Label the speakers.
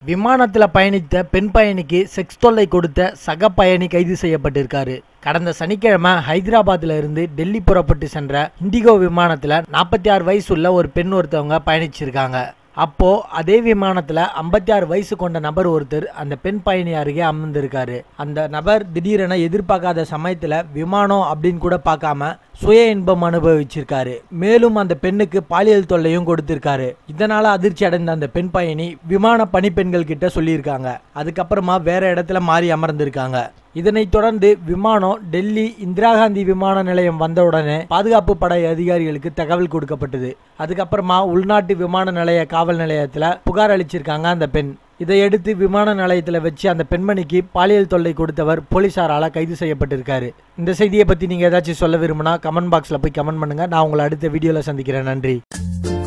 Speaker 1: விமானத்தில் பயணித்த பெண் பயணிக்கு செக்ஸ் தொல்லை கொடுத்த சக பயணி கைது செய்யப்பட்டிருக்காரு கடந்த சனிக்கிழமை ஹைதராபாத்ல இருந்து டெல்லி புறப்பட்டு சென்ற இண்டிகோ விமானத்தில் நாற்பத்தி ஆறு வயசுள்ள ஒரு பெண் ஒருத்தவங்க பயணிச்சிருக்காங்க அப்போ அதே விமானத்துல 56 ஆறு வயசு கொண்ட நபர் ஒருத்தர் அந்த பெண் பயணி அருகே அமர்ந்திருக்காரு அந்த நபர் திடீரென எதிர்பார்க்காத சமயத்துல விமானம் அப்படின்னு கூட பார்க்காம சுய இன்பம் அனுபவிச்சிருக்காரு மேலும் அந்த பெண்ணுக்கு பாலியல் தொல்லையும் கொடுத்திருக்காரு இதனால அதிர்ச்சி அடைந்த அந்த பெண் பயணி விமான பணிப்பெண்கள் கிட்ட சொல்லியிருக்காங்க அதுக்கப்புறமா வேற இடத்துல மாறி அமர்ந்திருக்காங்க இதனைத் தொடர்ந்து விமானம் டெல்லி இந்திரா காந்தி விமான நிலையம் வந்த உடனே பாதுகாப்பு படை அதிகாரிகளுக்கு தகவல் கொடுக்கப்பட்டது அதுக்கப்புறமா உள்நாட்டு விமான நிலைய காவல் நிலையத்தில் புகார் அளிச்சிருக்காங்க அந்த பெண் இதையடுத்து விமான நிலையத்தில் வச்சு அந்த பெண்மணிக்கு பாலியல் தொல்லை கொடுத்தவர் போலீசாரால கைது செய்யப்பட்டிருக்காரு இந்த செய்தியை பற்றி நீங்கள் ஏதாச்சும் சொல்ல விரும்பினா கமெண்ட் பாக்ஸில் போய் கமெண்ட் பண்ணுங்கள் நான் உங்களை அடுத்த வீடியோவில் சந்திக்கிறேன் நன்றி